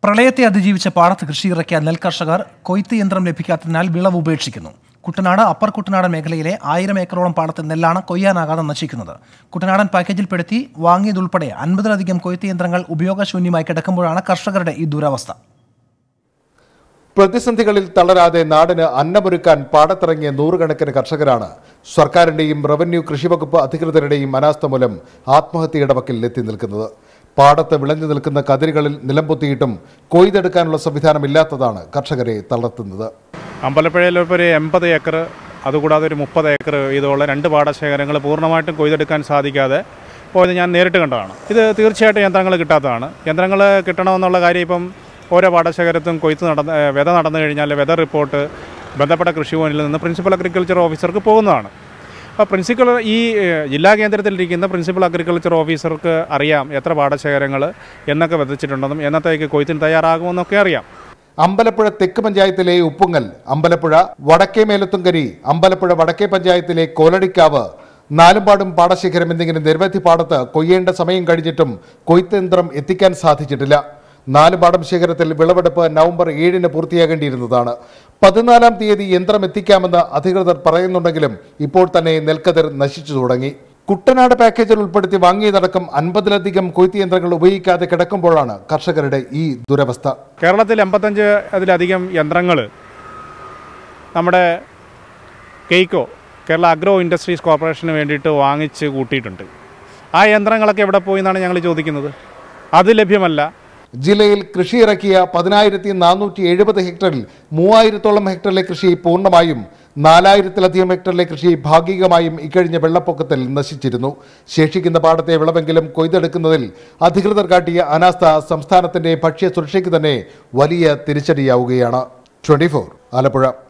പ്രളയത്തെ അതിജീവിച്ച പാടത്ത് കൃഷി ഇറക്കിയ നെൽ കർഷകർ കൊയ്ത്ത് യന്ത്രം ലഭിക്കാത്തതിനാൽ വിളവ് ഉപേക്ഷിക്കുന്നു കുട്ടനാട് അപ്പർ കുട്ടനാടൻ മേഖലയിലെ ആയിരം ഏക്കറോളം പാടത്ത് നെല്ലാണ് കൊയ്യാനാകാതെ നശിക്കുന്നത് കുട്ടനാടൻ പാക്കേജിൽപ്പെടുത്തി വാങ്ങിയതുൾപ്പെടെ അൻപതിലധികം കൊയ്ത്ത് യന്ത്രങ്ങൾ ഉപയോഗശൂന്യമായി കിടക്കുമ്പോഴാണ് കർഷകരുടെ ഈ ദുരവസ്ഥ പ്രതിസന്ധികളിൽ തളരാതെ നാടിന് അന്നമൊരുക്കാൻ പാടത്തിറങ്ങിയ നൂറുകണക്കിന് കർഷകരാണ് സർക്കാരിന്റെയും റവന്യൂ കൃഷിവകുപ്പ് അധികൃതരുടെയും അനാസ്ഥ മൂലം ആത്മഹത്യയുടെ വക്കിൽ എത്തി നിൽക്കുന്നത് പാടത്ത് വിളഞ്ഞു നിൽക്കുന്ന കതിരുകളിൽ നിലംപൊത്തിയിട്ടും കൊയ്തെടുക്കാനുള്ള സംവിധാനമില്ലാത്തതാണ് കർഷകരെ തളർത്തുന്നത് അമ്പലപ്പുഴയിൽ ഇപ്പോൾ ഒരു എൺപത് ഏക്കർ അതുകൂടാതെ ഒരു മുപ്പത് ഏക്കർ ഇതുള്ള രണ്ട് പാടശേഖരങ്ങൾ പൂർണ്ണമായിട്ടും കൊയ്തെടുക്കാൻ സാധിക്കാതെ പോയത് ഞാൻ നേരിട്ട് കണ്ടതാണ് ഇത് തീർച്ചയായിട്ടും യന്ത്രങ്ങൾ കിട്ടാത്തതാണ് യന്ത്രങ്ങൾ കിട്ടണമെന്നുള്ള കാര്യം ഇപ്പം ഓരോ പാടശേഖരത്തും കൊയ്ത്ത് നടന്ന് ഏ, വിത നടന്നു കഴിഞ്ഞാൽ വെതർ റിപ്പോർട്ട് ബന്ധപ്പെട്ട കൃഷിഭവനിൽ നിന്ന് പ്രിൻസിപ്പൽ അഗ്രികൾച്ചർ ഓഫീസർക്ക് പോകുന്നതാണ് അപ്പോൾ പ്രിൻസിപ്പൽ ഈ ഏ, ജില്ലാ കേന്ദ്രത്തിലിരിക്കുന്ന പ്രിൻസിപ്പൽ അഗ്രികൾച്ചർ ഓഫീസർക്ക് അറിയാം എത്ര പാടശേഖരങ്ങൾ എന്നൊക്കെ വിതച്ചിട്ടുണ്ടെന്നും എന്നത്തേക്ക് കൊയ്ത്തിന് തയ്യാറാകുമെന്നൊക്കെ അറിയാം അമ്പലപ്പുഴ തെക്ക് പഞ്ചായത്തിലെ ഉപ്പുങ്ങൽ അമ്പലപ്പുഴ വടക്കേ മേലത്തുങ്കരി അമ്പലപ്പുഴ വടക്കേ പഞ്ചായത്തിലെ കോലടിക്കാവ് നാലുംപാടും പാടശേഖരം എന്നിങ്ങനെ നിരവധി പാടത്ത് കൊയ്യേണ്ട സമയം കഴിഞ്ഞിട്ടും കൊയ്ത്ത് യന്ത്രം എത്തിക്കാൻ സാധിച്ചിട്ടില്ല നാല് പാടം ശേഖരത്തിൽ വിളവെടുപ്പ് നവംബർ ഏഴിന് പൂർത്തിയാകേണ്ടിയിരുന്നതാണ് പതിനാലാം തീയതി യന്ത്രം എത്തിക്കാമെന്ന് അധികൃതർ പറയുന്നുണ്ടെങ്കിലും ഇപ്പോൾ തന്നെ നെൽക്കതിർ നശിച്ചു തുടങ്ങി കുട്ടനാട് പാക്കേജിൽ ഉൾപ്പെടുത്തി വാങ്ങിയതടക്കം അൻപതിലധികം കൊയ്ത്ത് യന്ത്രങ്ങൾ ഉപയോഗിക്കാതെ കിടക്കുമ്പോഴാണ് കർഷകരുടെ ഈ ദുരവസ്ഥ കേരളത്തിൽ എൺപത്തഞ്ച് അതിലധികം യന്ത്രങ്ങൾ നമ്മുടെ കെയ്ക്കോ കേരള അഗ്രോ ഇൻഡസ്ട്രീസ് കോർപ്പറേഷന് വേണ്ടിയിട്ട് വാങ്ങിച്ച് കൂട്ടിയിട്ടുണ്ട് ആ യന്ത്രങ്ങളൊക്കെ എവിടെ പോയി എന്നാണ് ഞങ്ങൾ ചോദിക്കുന്നത് അത് ലഭ്യമല്ല ജില്ലയിൽ കൃഷി ഇറക്കിയ പതിനായിരത്തി നാനൂറ്റി എഴുപത് ഹെക്ടറിൽ മൂവായിരത്തോളം ഹെക്ടറിലെ കൃഷി പൂർണ്ണമായും നാലായിരത്തിലധികം ഹെക്ടറിലെ കൃഷി ഭാഗികമായും ഇക്കഴിഞ്ഞ വെള്ളപ്പൊക്കത്തിൽ നശിച്ചിരുന്നു ശേഷിക്കുന്ന പാടത്തെ വിളവെങ്കിലും കൊയ്തെടുക്കുന്നതിൽ അധികൃതർ കാട്ടിയ അനാസ്ഥ സംസ്ഥാനത്തിന്റെ ഭക്ഷ്യ സുരക്ഷയ്ക്ക് തന്നെ വലിയ തിരിച്ചടിയാവുകയാണ് ട്വന്റി ആലപ്പുഴ